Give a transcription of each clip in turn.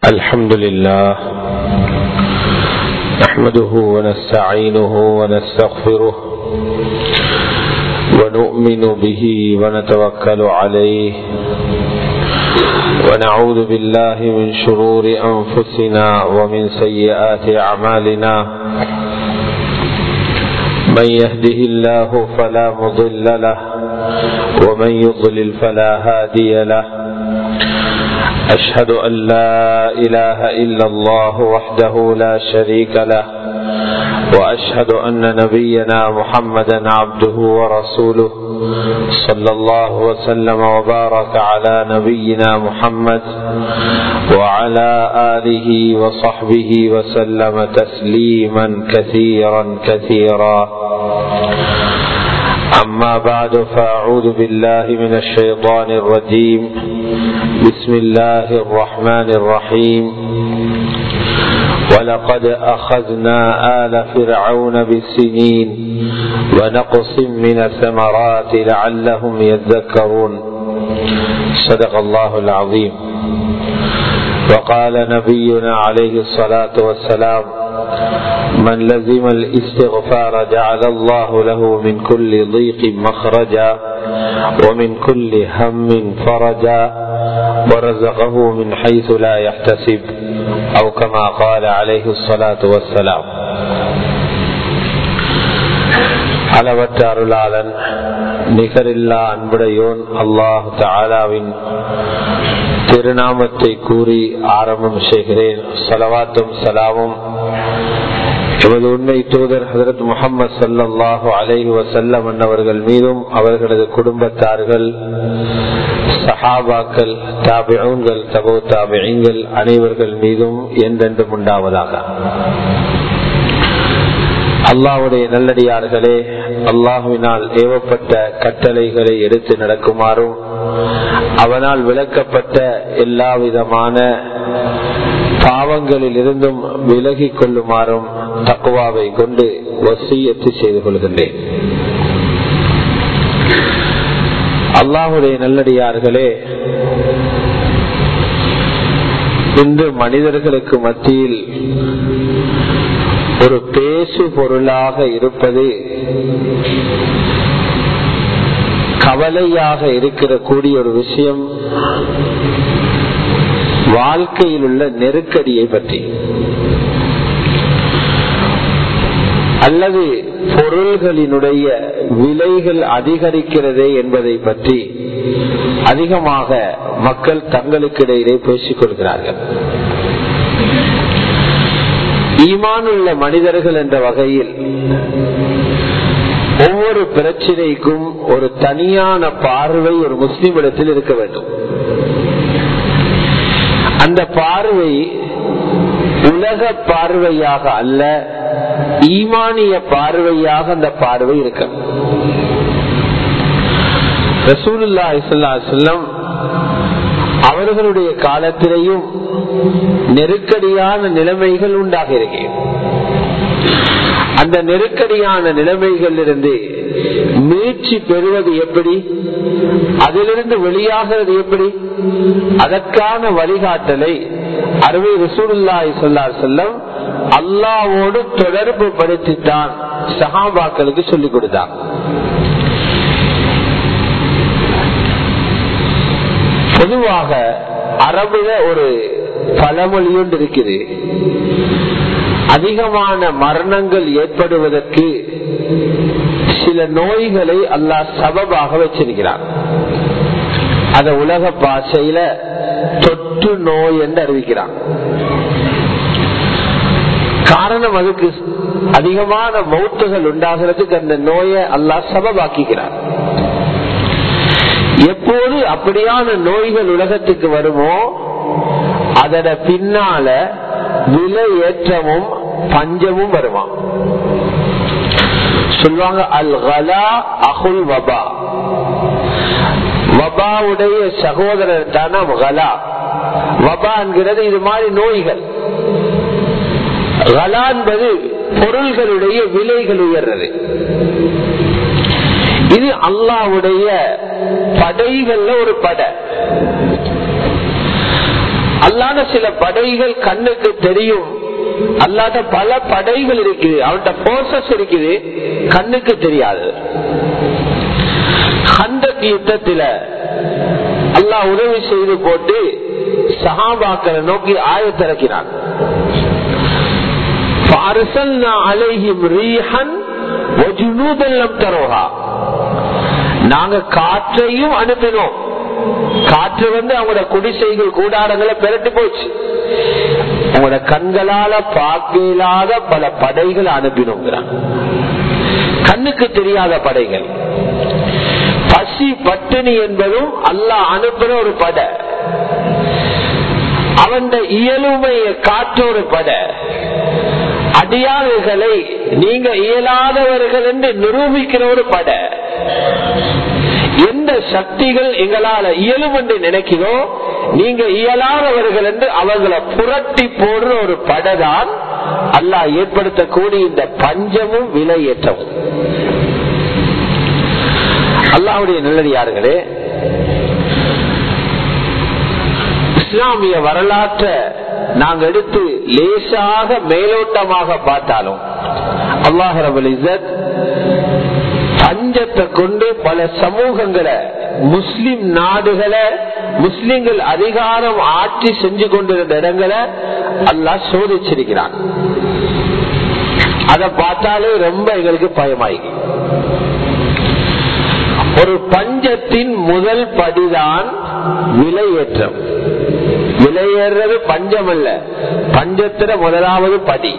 الحمد لله نحمده ونستعينه ونستغفره ونؤمن به ونتوكل عليه ونعوذ بالله من شرور أنفسنا ومن سيئات أعمالنا من يهده الله فلا مضل له ومن يضلل فلا هادي له أشهد أن لا إله إلا الله وحده لا شريك له وأشهد أن نبينا محمدا عبده ورسوله صلى الله وسلم وبارك على نبينا محمد وعلى آله وصحبه وسلم تسليما كثيرا كثيرا أما بعد فأعوذ بالله من الشيطان الرجيم بسم الله الرحمن الرحيم ولقد أخذنا آل فرعون بالسنين ونقص من الثمرات لعلهم يذكرون صدق الله العظيم وقال نبينا عليه الصلاة والسلام من لزم الاستغفار جعل الله له من كل ضيق مخرجا ومن كل هم فرجا ورزقه من حيث لا يحتسب أو كما قال عليه الصلاة والسلام அளவற்ற அருளாளன் நிகரில்லா அன்புடையோன் அல்லாஹ் தாலாவின் திருநாமத்தை கூறி ஆரம்பம் செய்கிறேன் சலவாத்தும் சலாமும் எமது உண்மை தூதர் ஹசரத் முகமது சல்லாஹூ அலைஹி வசல்லம் அன்னவர்கள் மீதும் அவர்களது குடும்பத்தார்கள் சஹாபாக்கள் தாபிகள் தபோ தாபிகள் அனைவர்கள் மீதும் என்றென்றும் உண்டாவதாக அல்லாவுடைய நல்லடியார்களே அல்லாஹுவினால் ஏவப்பட்ட கட்டளைகளை எடுத்து நடக்குமாறும் அவனால் விளக்கப்பட்ட எல்லா விதமான பாவங்களில் இருந்தும் விலகி கொள்ளுமாறும் தக்குவாவை கொண்டு வசியத்து செய்து கொள்கின்றேன் அல்லாஹுடைய நல்லடியார்களே இன்று மனிதர்களுக்கு மத்தியில் ஒரு பேசு பொருளாக இருப்பது கவலையாக இருக்கிற கூடிய ஒரு விஷயம் வாழ்க்கையில் உள்ள நெருக்கடியை பற்றி அல்லது பொருள்களினுடைய விலைகள் அதிகரிக்கிறதே என்பதை பற்றி அதிகமாக மக்கள் தங்களுக்கு இடையிலே பேசிக் கொள்கிறார்கள் ஈமானுள்ள மனிதர்கள் என்ற வகையில் ஒவ்வொரு பிரச்சனைக்கும் ஒரு தனியான பார்வை ஒரு முஸ்லிம் இடத்தில் இருக்க வேண்டும் அந்த பார்வை உலக பார்வையாக அல்ல ஈமானிய பார்வையாக அந்த பார்வை இருக்க ரசூலுல்லா இஸ்லாம் அவர்களுடைய காலத்திலேயும் நெருக்கடியான நிலைமைகள் உண்டாக இருக்கிறது அந்த நெருக்கடியான நிலைமைகள் இருந்து மீட்சி பெறுவது எப்படி அதிலிருந்து வெளியாகிறது எப்படி அதற்கான வழிகாட்டலை அருமை ரசூலுல்லாய் சொல்லார் செல்லம் அல்லாவோடு தொடர்பு படுத்தித்தான் சஹாபாக்களுக்கு சொல்லிக் கொடுத்தான் பொதுவாக அரபுல ஒரு பழமொழி ஒன்று இருக்குது அதிகமான மரணங்கள் ஏற்படுவதற்கு சில நோய்களை அல்லாஹ் சபபாக வச்சிருக்கிறார் அத உலக பாஷையில தொற்று நோய் என்று அறிவிக்கிறான் காரணம் அதுக்கு அதிகமான மௌத்துகள் உண்டாகிறதுக்கு அந்த நோயை அல்லாஹ் சபபாக்கிறார் எப்போது அப்படியான நோய்கள் உலகத்துக்கு வருமோ அதோட பின்னால விலை ஏற்றமும் பஞ்சமும் வருவான் சொல்லுவாங்க அல் கலா அகுல் வபா வபாவுடைய சகோதரர் தான கலா வபா என்கிறது இது மாதிரி நோய்கள் கலா என்பது பொருள்களுடைய விலைகள் உயர்றது இது அல்லாவுடைய படைகள்ல ஒரு படை அல்லாத சில படைகள் கண்ணுக்கு தெரியும் அல்லாத பல படைகள் இருக்குது அவன்கிட்ட போர்சஸ் இருக்குது கண்ணுக்கு தெரியாது அந்த யுத்தத்தில அல்லாஹ் உதவி செய்து போட்டு சஹாபாக்களை நோக்கி ஆயத்திறக்கிறான் நாங்க காற்றையும் அனுப்பினோம் காற்று வந்து அவங்களோட குடிசைகள் கூடாரங்களை பெரட்டி போச்சு உங்களோட கண்களால பார்க்க இல்லாத பல படைகள் அனுப்பினோங்கிறான் கண்ணுக்கு தெரியாத படைகள் பசி பட்டினி என்பதும் அல்லாஹ் அனுப்புற ஒரு படை அவன் இயலுமையை காற்ற ஒரு படை அடியாளர்களை நீங்க இயலாதவர்கள் என்று நிரூபிக்கிற ஒரு படை எந்த சக்திகள் எங்களால இயலும் என்று நினைக்கிறோம் நீங்க இயலாதவர்கள் என்று அவர்களை புரட்டி போடுற ஒரு படைதான் அல்லாஹ் ஏற்படுத்தக்கூடிய இந்த பஞ்சமும் விலையேற்றமும் அல்லாவுடைய நல்லடியார்களே இஸ்லாமிய வரலாற்றை நாங்க எடுத்து லேசாக மேலோட்டமாக பார்த்தாலும் அல்லாஹ் ரபுல் இசத் பஞ்சத்தை கொண்டு பல சமூகங்களை முஸ்லிம் நாடுகளை முஸ்லிம்கள் அதிகாரம் ஆட்சி செஞ்சு கொண்டிருந்த இடங்களை அல்லாஹ் சோதிச்சிருக்கிறான் அதை பார்த்தாலே ரொம்ப எங்களுக்கு பயமாயிருக்கு ஒரு பஞ்சத்தின் முதல் படிதான் விலையேற்றம் விலையேறது பஞ்சம் அல்ல பஞ்சத்தில முதலாவது படி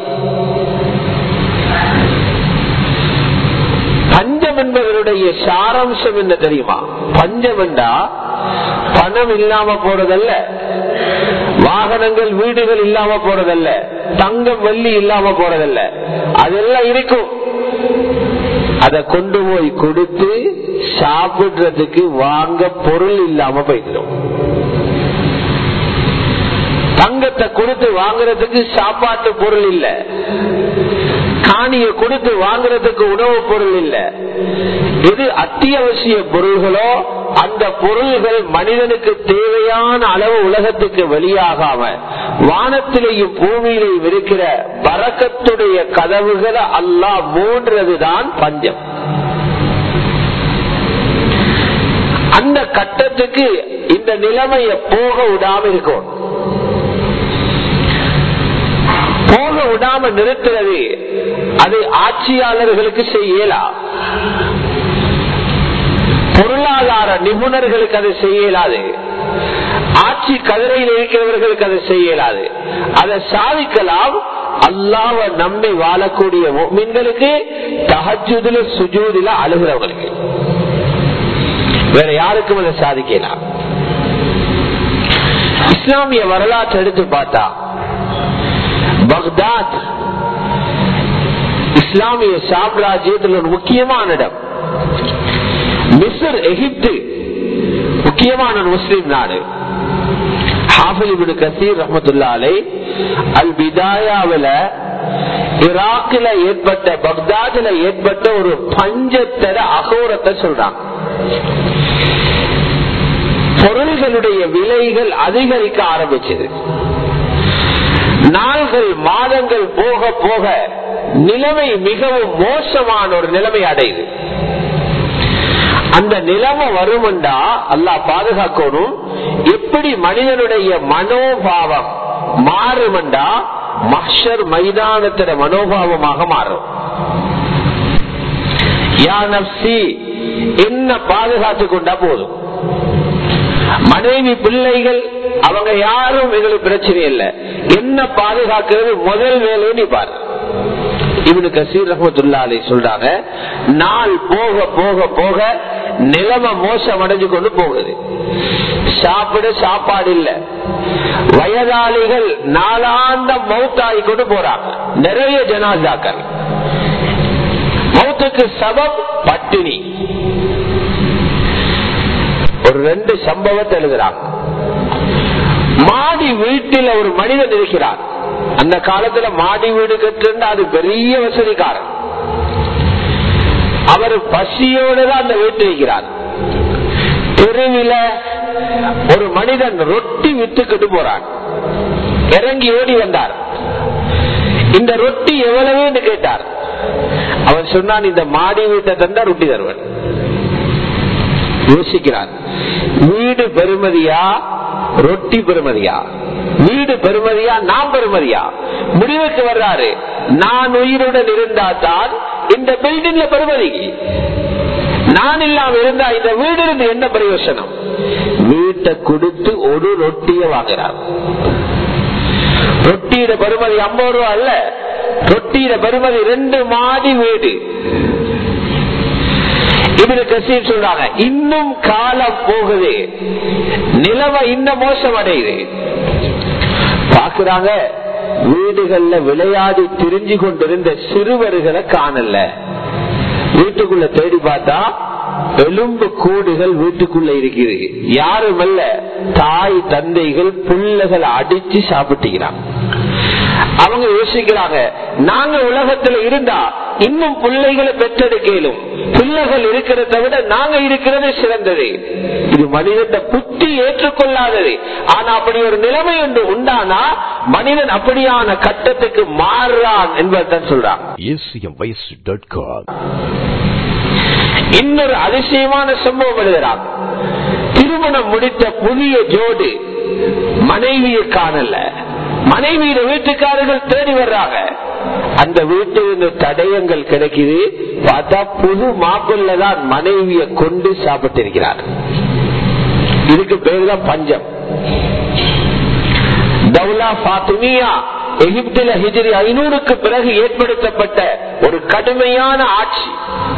பஞ்சம் என்பதனுடைய சாராம்சம் என்ன தெரியுமா பஞ்சம் என்றா பணம் இல்லாம போறதல்ல வாகனங்கள் வீடுகள் இல்லாம போறதல்ல தங்கம் வெள்ளி இல்லாம போறதல்ல அதெல்லாம் இருக்கும் அதை கொண்டு போய் கொடுத்து சாப்பிடுறதுக்கு வாங்க பொருள் இல்லாம போய்க்கிறோம் தங்கத்தை கொடுத்து வாங்குறதுக்கு சாப்பாட்டு பொருள் இல்ல காணிய கொடுத்து வாங்குறதுக்கு உணவு பொருள் இல்ல இது அத்தியாவசிய பொருள்களோ அந்த பொருள்கள் மனிதனுக்கு தேவையான அளவு உலகத்துக்கு வெளியாகாம வானத்திலேயும் பூமியிலேயும் இருக்கிற பறக்கத்துடைய கதவுகளை அல்லாஹ் மூன்றதுதான் பஞ்சம் அந்த கட்டத்துக்கு இந்த நிலைமைய போக விடாம இருக்கும் போக விடாம நிறுத்துறது அது ஆட்சியாளர்களுக்கு செய்யலா பொருளாதார நிபுணர்களுக்கு அதை செய்யலாது ஆட்சி கதிரையில் இருக்கிறவர்களுக்கு அதை செய்யலாது அதை சாதிக்கலாம் அல்லாவ நம்பி வாழக்கூடிய மீன்களுக்கு தகஜுதுல சுஜூதில அழுகிறவங்களுக்கு வேற யாருக்கும் அதை சாதிக்கலாம் இஸ்லாமிய வரலாற்றை எடுத்து பார்த்தா பக்தாத் இஸ்லாமிய சாம்ராஜ்யத்தில் ஒரு முக்கியமான இடம் மிஸ்ர் எகிப்து முக்கியமான ஒரு முஸ்லிம் நாடு ஹாஃபில் கசீர் ரஹமத்துல்லாலை அல் பிதாயாவில் ஈராக்கில் ஏற்பட்ட பக்தாதுல ஏற்பட்ட ஒரு பஞ்சத்தர அகோரத்தை சொல்றாங்க பொருள்களுடைய விலைகள் அதிகரிக்க ஆரம்பிச்சது நாள்கள் மாதங்கள் போக போக நிலைமை மிகவும் மோசமான ஒரு நிலைமை அடையுது அந்த நிலைமை வருமெண்டா அல்லாஹ் பாதுகாக்கணும் எப்படி மனிதனுடைய மனோபாவம் மாறுமெண்டா மஷர் மைதானத்திட மனோபாவமாக மாறும் யா நப்சி என்ன பாதுகாத்து கொண்டா போதும் மனைவி பிள்ளைகள் அவங்க யாரும் எங்களுக்கு பிரச்சனை இல்லை என்ன பாதுகாக்கிறது முதல் வேலையை பாரு இவனு கசீர் ரஹமத்துல்லா அலி சொல்றாங்க நாள் போக போக போக நிலைமை மோசம் அடைஞ்சு கொண்டு போகுது சாப்பிட சாப்பாடு இல்ல வயதாளிகள் நாளாந்த மௌத்தாகி கொண்டு போறாங்க நிறைய ஜனாதாக்கள் மௌத்துக்கு சபம் பட்டினி ஒரு ரெண்டு சம்பவத்தை எழுதுறாங்க மாடி வீட்டில் ஒரு மனிதன் இருக்கிறார் அந்த காலத்துல மாடி வீடு கட்டு அது பெரிய வசதிக்காரன் அவர் பசியோடு தான் அந்த வீட்டில் இருக்கிறார் தெருவில ஒரு மனிதன் ரொட்டி வித்துக்கிட்டு போறான் இறங்கி ஓடி வந்தார் இந்த ரொட்டி எவ்வளவு என்று கேட்டார் அவன் சொன்னான் இந்த மாடி வீட்டை தந்தா ரொட்டி தருவன் யோசிக்கிறான் வீடு பெருமதியா ரொட்டி பெருமதியா வீடு பெருமதியா நாம் பெருமதியா முடிவுக்கு வர்றாரு நான் உயிருடன் இருந்தா தான் இந்த பில்டிங்ல பெருமதி நான் இல்லாம இருந்தா இந்த வீடு இருந்து என்ன பிரயோசனம் வீட்டை கொடுத்து ஒரு ரொட்டிய வாங்குறார் ரொட்டியிட பெருமதி ஐம்பது ரூபா அல்ல ரொட்டியிட பெருமதி ரெண்டு மாடி வீடு இவரு கசீர் சொல்றாங்க இன்னும் காலம் போகுது நிலவை இன்னும் மோசம் அடையுது பாக்குறாங்க வீடுகள்ல விளையாடி திரிஞ்சு கொண்டிருந்த சிறுவர்களை காணல வீட்டுக்குள்ள தேடி பார்த்தா எலும்பு கூடுகள் வீட்டுக்குள்ள இருக்குது யாரும் அல்ல தாய் தந்தைகள் புள்ளகள் அடிச்சு சாப்பிட்டுக்கிறாங்க அவங்க யோசிக்கிறாங்க நாங்க உலகத்துல இருந்தா இன்னும் பிள்ளைகளை பெற்றெடுக்கலும் பிள்ளைகள் இருக்கிறத விட நாங்க இருக்கிறது சிறந்தது இது மனிதன் புத்தி ஏற்றுக்கொள்ளாதது ஆனா அப்படி ஒரு நிலைமை ஒன்று உண்டானா மனிதன் அப்படியான கட்டத்துக்கு மாறுறான் என்பதுதான் சொல்றான் acmvoice.com இன்னொரு அதிசயமான சம்பவம் எழுதுறாங்க திருமணம் முடித்த புதிய ஜோடு மனைவியை காணல மனைவியில வீட்டுக்காரர்கள் தேடி வர்றாங்க அந்த வீட்டில் தடயங்கள் கிடைக்குது பார்த்தா புது மாப்பிள்ள தான் மனைவியை கொண்டு சாப்பிட்டு இருக்கிறார் இதுக்கு பேர் தான் பஞ்சம் தௌலா பாத்துமியா எகிப்தில ஹிஜிரி ஐநூறுக்கு பிறகு ஏற்படுத்தப்பட்ட ஒரு கடுமையான ஆட்சி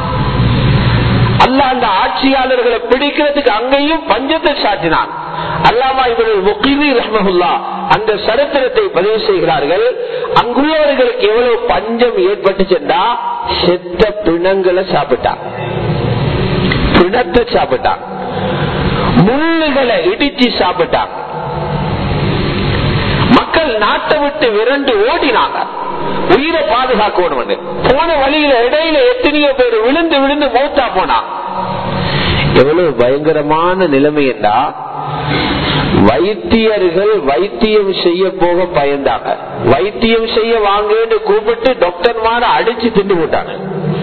அல்ல அந்த ஆட்சியாளர்களை பிடிக்கிறதுக்கு அங்கேயும் பஞ்சத்தை சாட்டினான் அல்லாமா இவர்கள் முக்கிரி ரஹ்மஹுல்லா அந்த சரித்திரத்தை பதிவு செய்கிறார்கள் அங்குள்ளவர்களுக்கு எவ்வளவு பஞ்சம் ஏற்பட்டு சென்றா செத்த பிணங்களை சாப்பிட்டான் பிணத்தை சாப்பிட்டான் முள்ளுகளை இடிச்சு சாப்பிட்டான் மக்கள் நாட்டை விட்டு விரண்டு ஓடினாங்க உயிரை பாதுகாக்கணும் போன வழியில இடையில எத்தனையோ பேர் விழுந்து விழுந்து மௌத்தா போனான் எவ்வளவு பயங்கரமான நிலைமை என்றா வைத்தியர்கள் வைத்தியம் செய்ய போக பயந்தாங்க வைத்தியம் செய்ய வாங்கன்னு கூப்பிட்டு டாக்டர்மார அடிச்சு திண்டு போட்டாங்க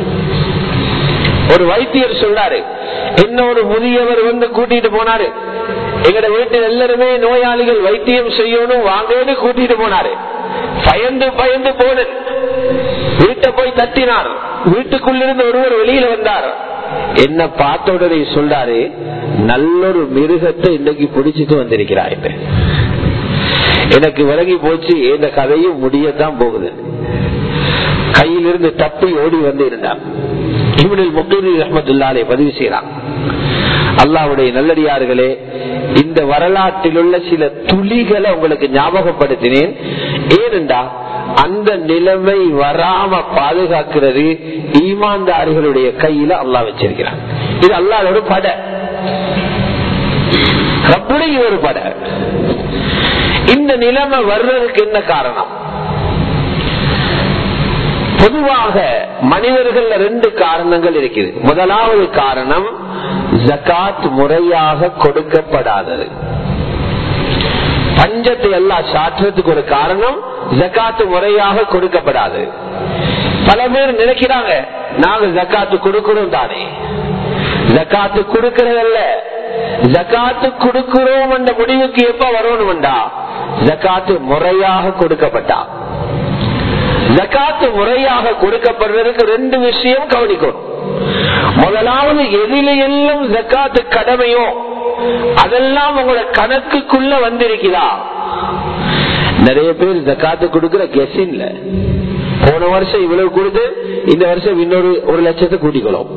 ஒரு வைத்தியர் சொல்றாரு இன்னொரு முதியவர் வந்து கூட்டிட்டு போனாரு எங்கட வீட்டில் எல்லாருமே நோயாளிகள் வைத்தியம் செய்யணும் வாங்கன்னு கூட்டிட்டு போனாரு பயந்து பயந்து போனேன் வீட்டை போய் தட்டினார் வீட்டுக்குள்ளிருந்து ஒருவர் வெளியில வந்தார் என்ன பார்த்த உடனே சொல்றாரு நல்லொரு மிருகத்தை இன்னைக்கு பிடிச்சிட்டு வந்திருக்கிறாய் எனக்கு விலகி போச்சு இந்த கதையும் முடியத்தான் போகுது கையிலிருந்து தப்பி ஓடி வந்து இருந்தார் இவனில் முத்தூரி ரஹமத்துல்லாலே பதிவு செய்யறான் அல்லாவுடைய நல்லடியார்களே இந்த வரலாற்றில் உள்ள சில துளிகளை உங்களுக்கு ஞாபகப்படுத்தினேன் ஏனென்றா அந்த நிலைமை வராம பாதுகாக்கிறது ஈமான்தாரிகளுடைய கையில அல்லா வச்சிருக்கிறான் இது அல்லாதோட பட ரப்புடைய ஒரு பட இந்த நிலைமை வர்றதுக்கு என்ன காரணம் பொதுவாக மனிதர்கள் ரெண்டு காரணங்கள் இருக்குது முதலாவது காரணம் ஜக்காத் முறையாக கொடுக்கப்படாதது பஞ்சத்தை எல்லாம் சாற்றுறதுக்கு ஒரு காரணம் ஜக்காத்து முறையாக கொடுக்கப்படாது பல பேர் நினைக்கிறாங்க நாங்க ஜக்காத்து கொடுக்கிறோம் தானே ஜக்காத்து கொடுக்கறதல்ல ஜக்காத்து கொடுக்கிறோம் என்ற முடிவுக்கு எப்ப வரணும்டா ஜக்காத்து முறையாக கொடுக்கப்பட்டா ஜக்காத்து முறையாக கொடுக்கப்படுறதுக்கு ரெண்டு விஷயம் கவனிக்கணும் முதலாவது எதில எல்லாம் ஜக்காத்து கடமையோ அதெல்லாம் உங்களோட கணக்குக்குள்ள வந்திருக்கிறா நிறைய பேர் ஜக்காத்து கொடுக்கிற கெசின்ல போன வருஷம் இவ்வளவு கொடுத்து இந்த வருஷம் இன்னொரு ஒரு லட்சத்தை கூட்டிக்கணும்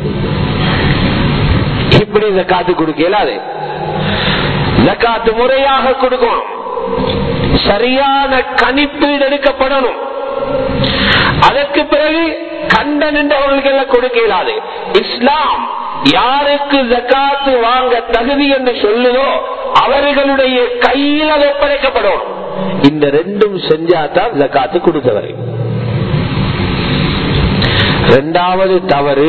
இப்படி ஜக்காத்து கொடுக்க இயலாது ஜக்காத்து முறையாக கொடுக்கணும் சரியான கணிப்பில் எடுக்கப்படணும் அதற்கு பிறகு கண்ட நின்றவர்களுக்கு கொடுக்க இயலாது இஸ்லாம் யாருக்கு ஜக்காத்து வாங்க தகுதி என்று சொல்லுதோ அவர்களுடைய கையில் அது ஒப்படைக்கப்படும் இந்த ரெண்டும் செஞ்சாதான் ஜக்காத்து கொடுத்தவர் இரண்டாவது தவறு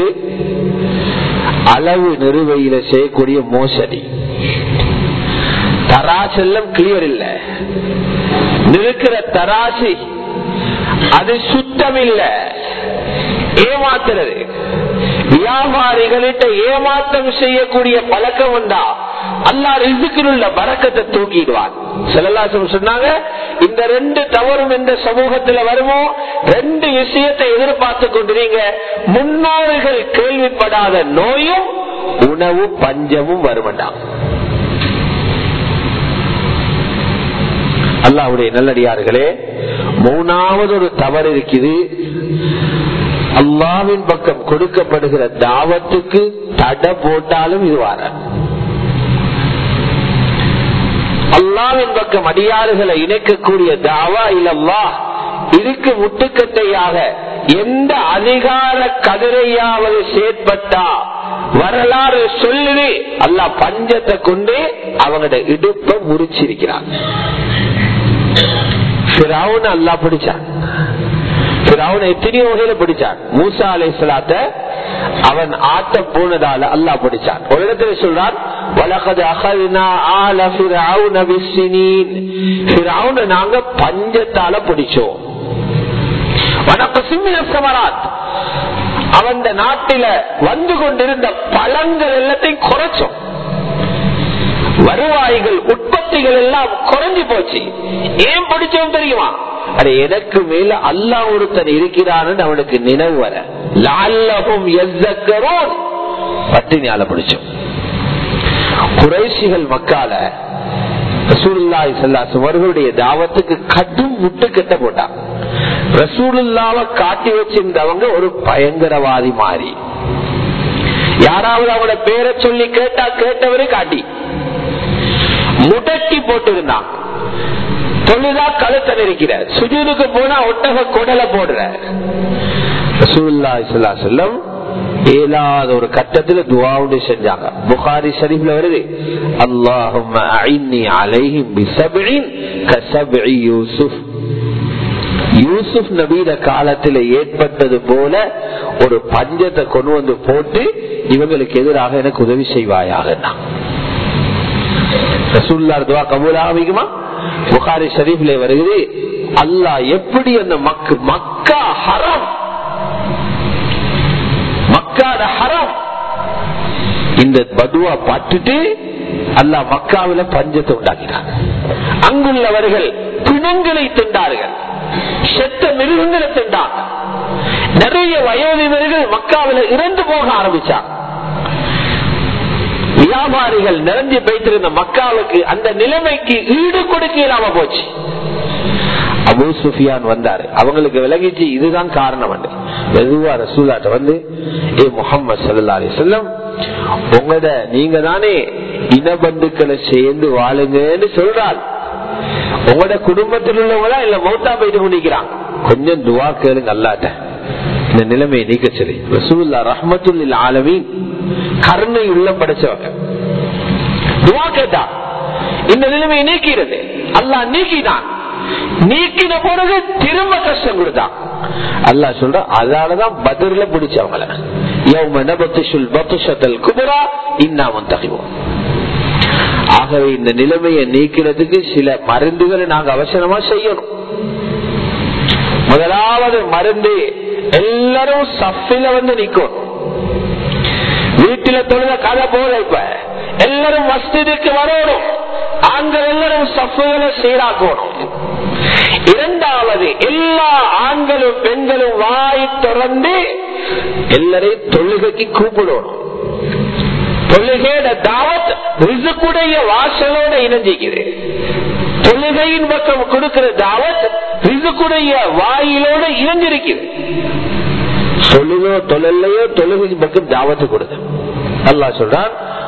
அளவு நிறுவையில செய்யக்கூடிய மோசடி தராசெல்லம் கிளியர் இல்லை நிற்கிற தராசி அது சுத்தமில்லை ஏமாத்துறது வியாபாரிகளிட்ட ஏமாற்றம் செய்யக்கூடிய பழக்கம் உண்டா அல்லா ரிசுக்கில் உள்ள பறக்கத்தை தூக்கிடுவான் செல்லல்லாசம் சொன்னாங்க இந்த ரெண்டு தவறும் இந்த சமூகத்துல வருமோ ரெண்டு விஷயத்தை எதிர்பார்த்து கொண்டிருங்க முன்னோர்கள் கேள்விப்படாத நோயும் உணவு பஞ்சமும் வருமண்டாம் அல்லாவுடைய நல்லடியார்களே மூணாவது ஒரு தவறு இருக்குது அல்லாவின் பக்கம் கொடுக்கப்படுகிற தாவத்துக்கு தடை போட்டாலும் இது வர அல்லாவின் பக்கம் அடியாறுகளை இணைக்கக்கூடிய தாவா இல்லல்லா இதுக்கு முட்டுக்கட்டையாக எந்த அதிகார கதிரையாவது செயற்பட்டா வரலாறு சொல்லுது அல்லா பஞ்சத்தை கொண்டு அவங்களோட இடுப்பை முறிச்சிருக்கிறான் அல்லா பிடிச்சான் எத்தனையோ வகையில பிடிச்சான் மூசா அலை சலாத்த அவன் ஆட்ட போனதால அல்லா பிடிச்சான் ஒரு இடத்துல சொல்றான் நாங்க பஞ்சத்தால பிடிச்சோம் அவன் நாட்டில வந்து கொண்டிருந்த பழங்கள் எல்லாத்தையும் குறைச்சோம் வருவாய்கள் உற்பத்திகள் எல்லாம் குறைஞ்சு போச்சு ஏன் பிடிச்சோம் தெரியுமா அது எனக்கு மேல அல்லா ஒருத்தன் இருக்கிறான்னு அவனுக்கு நினைவு வர லால்லகும் பட்டினியால பிடிச்சோம் குறைசிகள் மக்கால ரசூலுல்லாய் சல்லாசம் அவர்களுடைய தாவத்துக்கு கடும் முட்டு கட்ட போட்டான் ரசூலுல்லாவ காட்டி வச்சிருந்தவங்க ஒரு பயங்கரவாதி மாறி யாராவது அவங்களோட பேரை சொல்லி கேட்டா கேட்டவரே காட்டி முடக்கி போட்டிருந்தான் தொழுதா கழுத்தன் இருக்கிற சுஜூதுக்கு போனா ஒட்டக குடலை போடுற சொல்லம் ஏலாத ஒரு கட்டத்துல துவாவுண்டு செஞ்சாங்க புகாரி ஷரீஃப்ல வருது அல்லாஹும் யூசுப் யூசுப் நபீத காலத்தில் ஏற்பட்டது போல ஒரு பஞ்சத்தை கொண்டு வந்து போட்டு இவங்களுக்கு எதிராக எனக்கு உதவி செய்வாயாக ரசூல்லார் துவா கபூல் ஆகிக்குமா புகாரி ஷரீஃப்ல வருகிறது அல்லாஹ் எப்படி அந்த மக்கு மக்கா ஹரம் மக்காத ஹரம் இந்த பதுவா பட்டுட்டு அல்லாஹ் மக்காவில பஞ்சத்தை உண்டாக்கினார் அங்குள்ளவர்கள் பிணங்களை திண்டார்கள் செத்த மிருகங்களை திண்டாங்க நிறைய வயோதிபர்கள் மக்காவில இறந்து போக ஆரம்பிச்சாங்க வியாபாரிகள் நிறைஞ்சு வைத்திருந்த மக்காவுக்கு அந்த நிலைமைக்கு ஈடு கொடுக்க இல்லாம போச்சு அபு சுஃபியான் வந்தாரு அவங்களுக்கு விலகிச்சு இதுதான் காரணம் மெதுவா ரசூலாட்ட வந்து ஏ முகமது சல்லா அலி சொல்லம் உங்களோட நீங்க தானே இனபந்துக்களை சேர்ந்து வாழுங்கன்னு சொல்றாள் உங்களோட குடும்பத்தில் உள்ளவங்களா இல்ல மௌத்தா போயிட்டு முடிக்கிறான் கொஞ்சம் துவா கேளுங்க அல்லாட்ட இந்த நிலைமையை நீக்க சொல்லி ரசூல்லா ரஹமத்துல்லில் ஆலமீன் கருணை உள்ள படைச்சவங்க துவா கேட்டா இந்த நிலைமையை நீக்கிறது அல்லா நீக்கினான் நீக்கின பிறகு திரும்ப கஷ்டம் கொடுத்தான் அல்லா சொல்ற அதனாலதான் பதில பிடிச்சவங்கள குபரா இன்னாமன் தகைவோம் ஆகவே இந்த நிலைமையை நீக்கிறதுக்கு சில மருந்துகளை நாங்க அவசரமா செய்யணும் முதலாவது மருந்து எல்லாரும் சஃபில வந்து நிக்கும் வீட்டில தொழுத கதை போல இப்ப எல்லாரும் மஸ்திதுக்கு வரணும் ஆண்கள் எல்லாரும் சஃபுகளை சீராக்கணும் இரண்டாவது எல்லா ஆண்களும் பெண்களும் வாய் திறந்து எல்லாரையும் தொழுகைக்கு கூப்பிடணும் தொழுகையோட தாவத் ரிசுக்குடைய வாசலோட இணைஞ்சிக்குது தொழுகையின் பக்கம் கொடுக்கிற தாவத் ரிசுக்குடைய வாயிலோட இணைஞ்சிருக்குது தொழுகோ தொழிலையோ தொழுகை பக்கம் தாவத்து கொடுங்க அல்லா சொல்றான்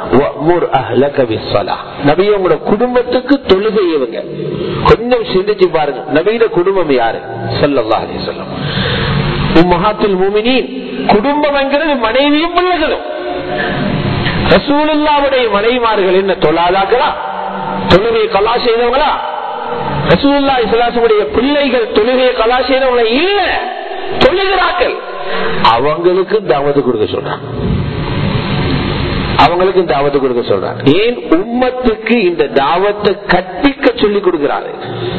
நபியோட குடும்பத்துக்கு தொழுகையவங்க கொஞ்சம் சிந்திச்சு பாருங்க நபியோட குடும்பம் யாரு சொல்லல்லா அலி சொல்லம் மகாத்தில் மூமினின் குடும்பம்ங்கிறது மனைவியும் பிள்ளைகளும் ரசூலுல்லாவுடைய மனைவிமார்கள் என்ன தொழாதாக்களா தொழுகையை கலா செய்தவங்களா ரசூலுல்லா இஸ்லாசமுடைய பிள்ளைகள் தொழுகையை கலா செய்தவங்களா இல்ல தொழுகிறார்கள் அவங்களுக்கு தாவத்து கொடுக்க சொல்றான் அவங்களுக்கு தாவத்து கொடுக்க சொல்றான் ஏன் உம்மத்துக்கு இந்த தாவத்தை கற்பிக்க சொல்லி கொடுக்கிறாரு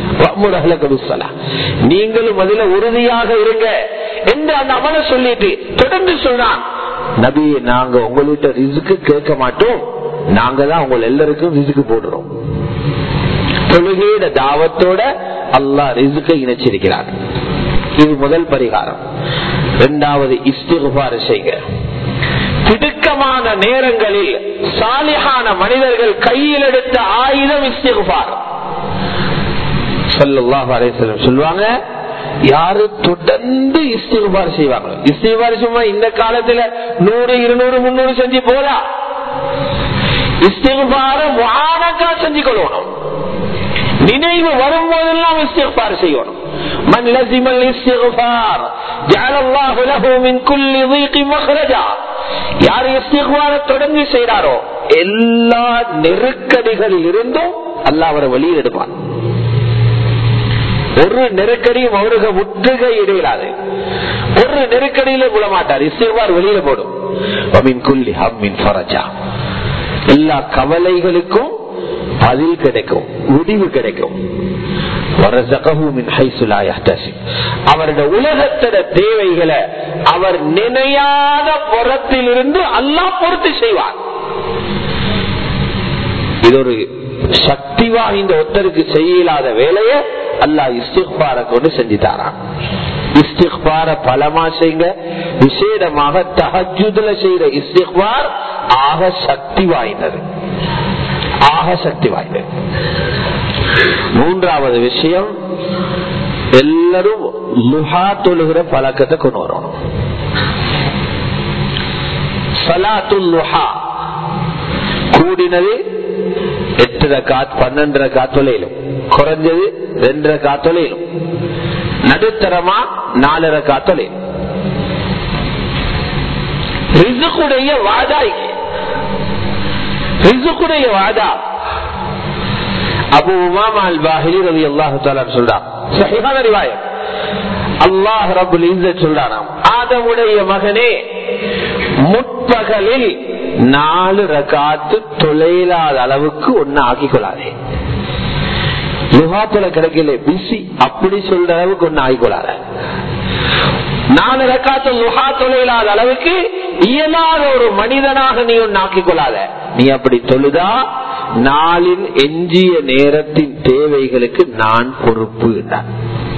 நீங்களும் அதுல உறுதியாக இருங்க என்று அந்த அமலை சொல்லிட்டு தொடர்ந்து சொல்றான் நபி நாங்க உங்கள்கிட்ட ரிசுக்கு கேட்க மாட்டோம் நாங்க தான் உங்க எல்லாருக்கும் ரிசுக்கு போடுறோம் தொழுகையிட தாவத்தோட அல்லாஹ் ரிசுக்கை இணைச்சிருக்கிறார் இது முதல் பரிகாரம் இரண்டாவது இஸ்திகுபார செய்க திடுக்கமான நேரங்களில் சாலிகான மனிதர்கள் கையில் எடுத்த ஆயுதம் இஸ்திகுபார் சொல்லுல்லாஹ் அலையம் சொல்லுவாங்க யாரு தொடர்ந்து இஸ்திகுபார் செய்வாங்க இஸ்திகுபார் சும்மா இந்த காலத்துல நூறு இருநூறு முன்னூறு செஞ்சு போதா இஸ்திகுபார வானக்கா செஞ்சு கொள்ளணும் நினைவு வரும்போதெல்லாம் இஸ்திகுபார் செய்யணும் من لزم الاستغفار جعل الله له من كل ضيق مخرجا யார் இஸ்திகுபார தொடர்ந்து செய்யறாரோ எல்லா நெருக்கடிகளில் இருந்தும் அல்லாஹ் அவரை வெளியில் எடுப்பான் ஒரு நெருக்கடியும் அவருக்கு முற்றுகை இடையிலாது ஒரு நெருக்கடியில விட மாட்டார் இசைவார் வெளியில போடும் எல்லா கவலைகளுக்கும் பதில் கிடைக்கும் முடிவு கிடைக்கும் அவருடைய உலகத்திட தேவைகளை அவர் நினையாத புறத்திலிருந்து அல்லாஹ் பொறுத்து செய்வார் இது ஒரு சக்தி வாய்ந்த ஒருத்தருக்கு செய்யலாத வேலைய அல்லாஹ் இஸ்திக்பார கொண்டு செஞ்சு தாரான் இஸ்திக்பார பலமா செய்யுங்க விசேடமாக தஹஜுதுல செய்யற இஸ்திக்பார் ஆக சக்தி வாய்ந்தது ஆக சக்தி வாய்ந்தது மூன்றாவது விஷயம் எல்லாரும் லுஹா தொழுகிற பழக்கத்தை கொண்டு வரணும் சலாத்துல் லுஹா கூடினது எட்டரை காத் பன்னெண்டரை காத்தொலையிலும் குறைஞ்சது ரெண்டரை காத்தொலையிலும் நடுத்தரமா நாலரை காத்தொலையிலும் ரிசுக்குடைய வாதா ரிசுக்குடைய வாதா அபு உமாமா அல் பாஹிலி ரவி அல்லாஹு சொல்றான் சஹிஹான ரிவாயம் அல்லாஹ் ரபுல் இஸ்ஸத் சொல்றாராம் ஆதமுடைய மகனே முற்பகலில் நாலு ரகாத்து தொலைலாத அளவுக்கு ஒன்னு ஆக்கிக் கொள்ளாதே யுகாத்துல கிடைக்கல பிசி அப்படி சொல்ற அளவுக்கு ஒன்னு ஆகிக்கொள்ளாத நாலு ரக்காத்து லுஹா தொலைலாத அளவுக்கு இயலாத ஒரு மனிதனாக நீ ஒன்னு ஆக்கிக் கொள்ளாத நீ அப்படி தொழுதா நாளின் எஞ்சிய நேரத்தின் தேவைகளுக்கு நான் பொறுப்பு என்றான்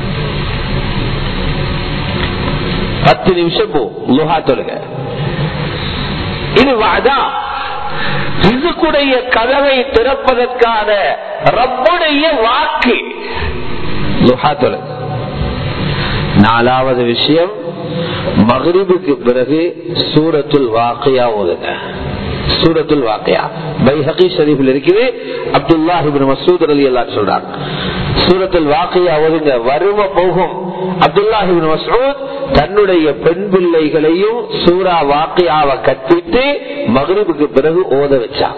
பத்து நிமிஷம் போ லுஹா தொழுக இது வாதா ரிசுக்குடைய கதவை திறப்பதற்கான ரப்புடைய வாக்கு லுஹா தொழுக நாலாவது விஷயம் மகரிபுக்கு பிறகு சூரத்துல் வாக்கையா ஓதுங்க சூரத்துல் வாக்கையா பைஹகி ஷரீஃபில் இருக்குது அப்துல்லாஹிபின் மசூத் அலி அல்லா சொல்றாங்க சூரத்துல் வாக்கையா ஓதுங்க வரும போகும் அப்துல்லாஹிபின் மசூத் தன்னுடைய பெண் பிள்ளைகளையும் சூரா வாக்கையாவை கற்பித்து மகரிபுக்கு பிறகு ஓத வச்சான்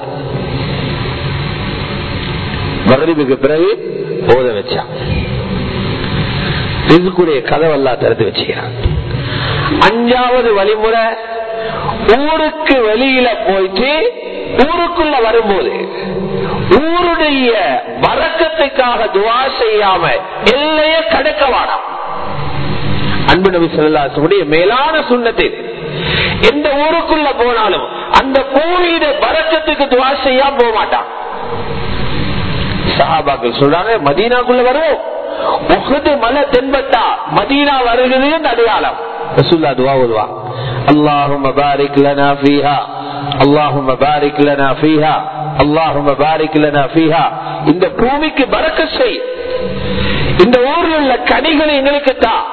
மகரிபுக்கு பிறகு ஓத வச்சான் ரிசுக்குடைய கதவல்லா திறந்து வச்சுக்கிறான் அஞ்சாவது வழிமுறை ஊருக்கு வெளியில போயிட்டு ஊருக்குள்ள வரும்போது ஊருடைய வரக்கத்துக்காக துவா செய்யாம எல்லைய கடக்க வேணாம் அன்பு நபி சொல்லாசனுடைய மேலான சுண்ணத்தை எந்த ஊருக்குள்ள போனாலும் அந்த பூமியிட வரக்கத்துக்கு துவா செய்யாம போக மாட்டான் சஹாபாக்கள் சொல்றாங்க மதீனாக்குள்ள வருவோம் உகது மலை தென்பட்டா மதீனா வருகிறது அடையாளம் ரசூல்லா துவா ஓதுவா اللهم بارك لنا فيها اللهم بارك لنا فيها اللهم بارك لنا فيها இந்த பூமிக்கு பறக்க செய் இந்த ஊரில் உள்ள கனிகளை எங்களுக்கு தான்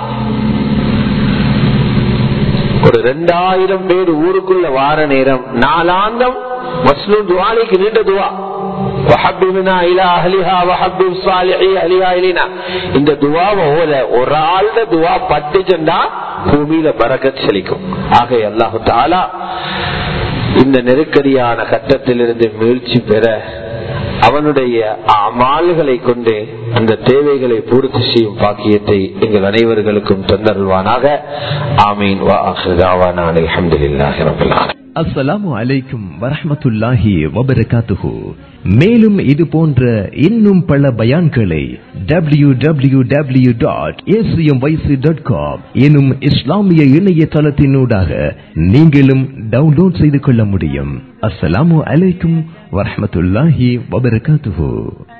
ஒரு ரெண்டாயிரம் பேர் ஊருக்குள்ள வார நேரம் நாலாந்தம் மஸ்லூம் துவாலிக்கு நீண்ட துவா இந்த துவாவை ஓத ஒரு ஆள்ட துவா பட்டுச்சுண்டா பூமியில பறக்க செழிக்கும் ஆக அல்லாஹு தாலா இந்த நெருக்கடியான கட்டத்திலிருந்து மீழ்ச்சி பெற அவனுடைய அமால்களை கொண்டு அந்த தேவைகளை பூர்த்தி செய்யும் பாக்கியத்தை எங்கள் அனைவர்களுக்கும் தந்தருவானாக ஆமீன் வா அஹ்தாவான அலமதுல்லாஹி ரபுல்லான அஸ்ஸலாமு அலைக்கும் வரஹ்மத்துல்லாஹி வபரகாத்துஹு மேலும் இது போன்ற இன்னும் பல பயான்களை W W W dot dot com எனும் இஸ்லாமிய இணையதளத்தினூடாக நீங்களும் டவுன்லோட் செய்து கொள்ள முடியும் அஸ்ஸலாமு அலைக்கும் வரஹ்மத்துல்லாஹி வபரகாத்துஹு